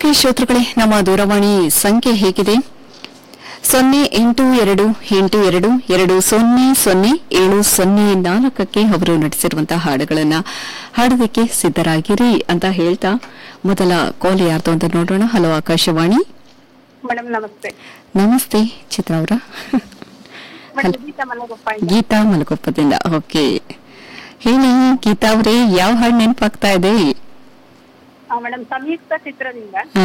Okay ಶ್ರೋತೃಗಳೇ ನಮ್ಮ ದೂರವಾಣಿ ಸಂಖ್ಯೆ ಹೇಗಿದೆ ಸೊನ್ನೆ ಎಂಟು ಎರಡು ಎಂಟು ಎರಡು ಎರಡು ಸೊನ್ನೆ ಸೊನ್ನೆ ಏಳು ಸೊನ್ನೆ ನಾಲ್ಕಕ್ಕೆ ಅವರು ನಟಿಸಿರುವಂತಹ ಹಾಡುಗಳನ್ನ ಹಾಡೋದಕ್ಕೆ ಸಿದ್ಧರಾಗಿರಿ ಅಂತ ಹೇಳ್ತಾ ಮೊದಲ ಕಾಲ್ ಯಾರ್ದು ಅಂತ ನೋಡೋಣ ಹಲೋ ಆಕಾಶವಾಣಿ ಮೇಡಮ್ ನಮಸ್ತೆ ನಮಸ್ತೆ ಚಿತ್ರ ಅವರ ಮೇಡಮ್ ಗೀತಾ ಮಲಗೊಪ್ಪ ಅಂತ. ಗೀತಾ ಮಲಗೊಪ್ಪದಿಂದ ಓಕೆ ಹೇಳಿ ಗೀತಾ ಅವರೇ ಯಾವ ಹಾಡು ನೆನಪಾಗ್ತಾ ಇದೆ ಆ, ಮೇಡಮ್ ಸಂಯುಕ್ತ ಚಿತ್ರದಿಂದ ಹಾ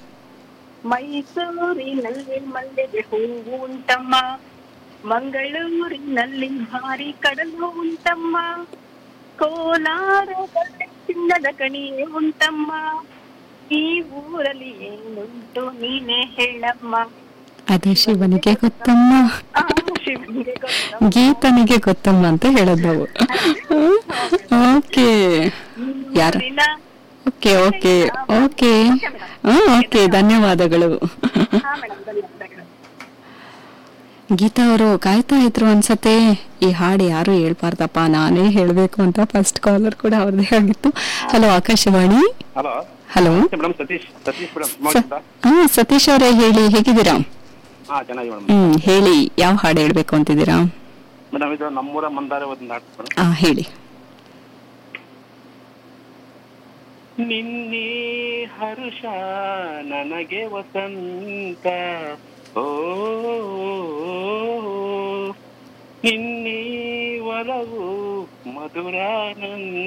ಮೈಸೂರಿನಲ್ಲಿ ಮಲ್ಲಿಗೆ ಹೂವು ಉಂಟಮ್ಮ ಮಂಗಳೂರಿನಲ್ಲಿ ಭಾರಿ ಕಡಲು ಉಂಟಮ್ಮ ಕೋಲಾರದಲ್ಲಿ ಚಿನ್ನದ ಕಣಿಯೇ ಉಂಟಮ್ಮ ಈ ಊರಲ್ಲಿ ಏನುಂಟು ನೀನೇ ಹೇಳಮ್ಮ ಅದು ಶಿವನಿಗೆ ಗೊತ್ತಮ್ಮ ಆ, ಶಿವನಿಗೆ ಗೊತ್ತು. ಗೀತನಿಗೆ ಗೊತ್ತಮ್ಮ ಅಂತ ಹೇಳೋದು ನಾವು ಓಕೆ ಯಾರು ಊರಿನ ಓಕೆ ಓಕೆ ಓಕೆ ಓಕೆ ಧನ್ಯವಾದಗಳು ಹಾ ಮೇಡಮ್ ಧನ್ಯವಾದಗಳು ಗೀತಾ ಅವರು ಕಾಯ್ತಾ ಇದ್ರು ಅನ್ಸತ್ತೆ ಈ ಹಾಡು ಯಾರು ಹೇಳ್ಬಾರ್ದಪ್ಪ ನಾನೇ ಹೇಳ್ಬೇಕು ಅಂತ ಫಸ್ಟ್ ಕಾಲರ್ ಕೂಡ ಅವ್ರದ್ದೇ ಆಗಿತ್ತು hello Akashvani hello hello madam Satish Satish madam ಶಿವಮೊಗ್ಗದಿಂದ ಹಾ ಸತೀಶ್ ಅವರೇ ಹೇಳಿ ಹೇಗಿದ್ದೀರಾ ಹಾ ಚೆನ್ನಾಗಿ ಮೇಡಮ್ ಹ್ಮ್ ಹೇಳಿ ಯಾವ ಹಾಡು ಹೇಳ್ಬೇಕು ಅಂತಿದ್ದೀರಾ ಮೇಡಮ್ ಇದು ನಮ್ಮೂರ ಮಂದಾರ ಒಂದು ನಾಟಕ ಮೇಡಮ್ ಆ ಹೇಳಿ ನಿನ್ನೆ ಹರುಷ ನನಗೆ ವಸಂತ ಓ ನಿನ್ನೆ ಒಲವು ಮಧುರಾನಂದ